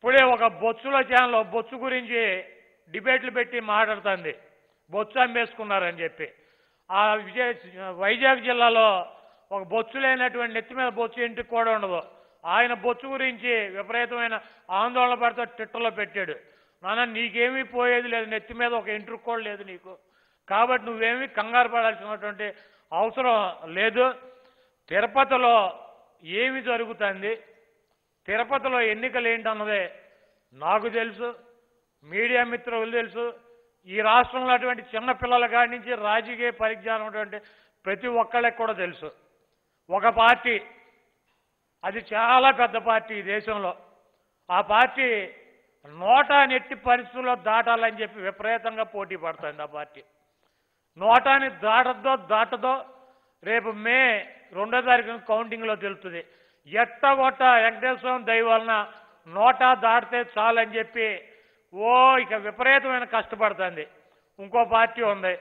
ఇప్పుడే ఒక బొత్సుల ఛానల్ బొత్సు గురించి డిబేట్లు పెట్టి మాట్లాడుతుంది బొత్సు అమ్మేసుకున్నారని చెప్పి ఆ విజయ వైజాగ్ జిల్లాలో ఒక బొత్సు లేనటువంటి నెత్తి మీద బొత్సు ఇంటికి కూడా ఉండదు ఆయన బొత్సు గురించి విపరీతమైన ఆందోళన పడుతూ ట్విట్టర్లో పెట్టాడు నాన్న నీకేమీ పోయేది లేదు నెత్తి మీద ఒక ఇంటికి కూడా లేదు నీకు కాబట్టి నువ్వేమీ కంగారు పడాల్సినటువంటి అవసరం లేదు తిరుపతిలో ఏమి జరుగుతుంది తిరుపతిలో ఎన్నికలు ఏంటన్నదే నాకు తెలుసు మీడియా మిత్రులు తెలుసు ఈ రాష్ట్రంలో అటువంటి చిన్న పిల్లల కాడి నుంచి రాజకీయ పరిజ్ఞానం ఉన్నటువంటి ప్రతి ఒక్కళ్ళకి కూడా తెలుసు ఒక పార్టీ అది చాలా పెద్ద పార్టీ ఈ దేశంలో ఆ పార్టీ నోటా నెట్టి పరిస్థితుల్లో దాటాలని చెప్పి విపరీతంగా పోటీ పడుతుంది ఆ పార్టీ నోటాని దాటద్దో దాటదో రేపు మే రెండో తారీఖున కౌంటింగ్లో తెలుస్తుంది ఎట్టగొట్ట వెంకటేశ్వరం దయ వలన నోటా దాటితే చాలని చెప్పి ఓ ఇక విపరీతమైన కష్టపడుతుంది ఇంకో పార్టీ ఉంది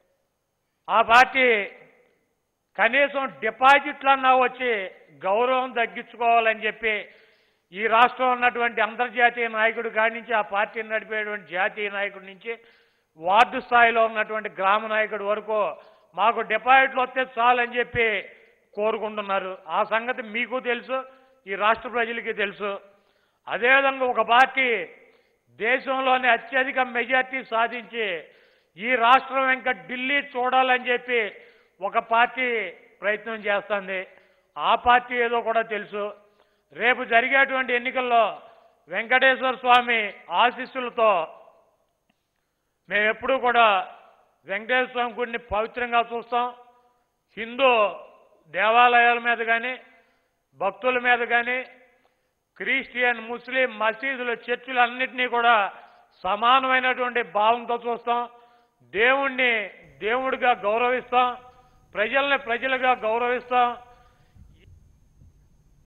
ఆ పార్టీ కనీసం డిపాజిట్లన్నా వచ్చి గౌరవం తగ్గించుకోవాలని చెప్పి ఈ రాష్ట్రంలో ఉన్నటువంటి అంతర్జాతీయ నాయకుడు కాడి నుంచి ఆ పార్టీని నడిపేటువంటి జాతీయ నాయకుడి నుంచి వార్డు స్థాయిలో ఉన్నటువంటి గ్రామ నాయకుడి వరకు మాకు డిపాజిట్లు వస్తే చాలని చెప్పి కోరుకుంటున్నారు ఆ సంగతి మీకు తెలుసు ఈ రాష్ట్ర ప్రజలకి తెలుసు అదేవిధంగా ఒక పార్టీ దేశంలోనే అత్యధిక మెజార్టీ సాధించి ఈ రాష్ట్రం ఇంకా ఢిల్లీ చూడాలని చెప్పి ఒక పార్టీ ప్రయత్నం చేస్తుంది ఆ పార్టీ ఏదో కూడా తెలుసు రేపు జరిగేటువంటి ఎన్నికల్లో వెంకటేశ్వర స్వామి ఆశీస్సులతో మేము ఎప్పుడూ కూడా వెంకటేశ్వర స్వామి గుడిని పవిత్రంగా చూస్తాం హిందూ దేవాలయాల మీద కానీ భక్తుల మీద కానీ క్రిస్టియన్ ముస్లిం మసీదులు చర్చిలు అన్నిటినీ కూడా సమానమైనటువంటి భావంతో చూస్తాం దేవుణ్ణి దేవుడిగా గౌరవిస్తాం ప్రజల్ని ప్రజలుగా గౌరవిస్తాం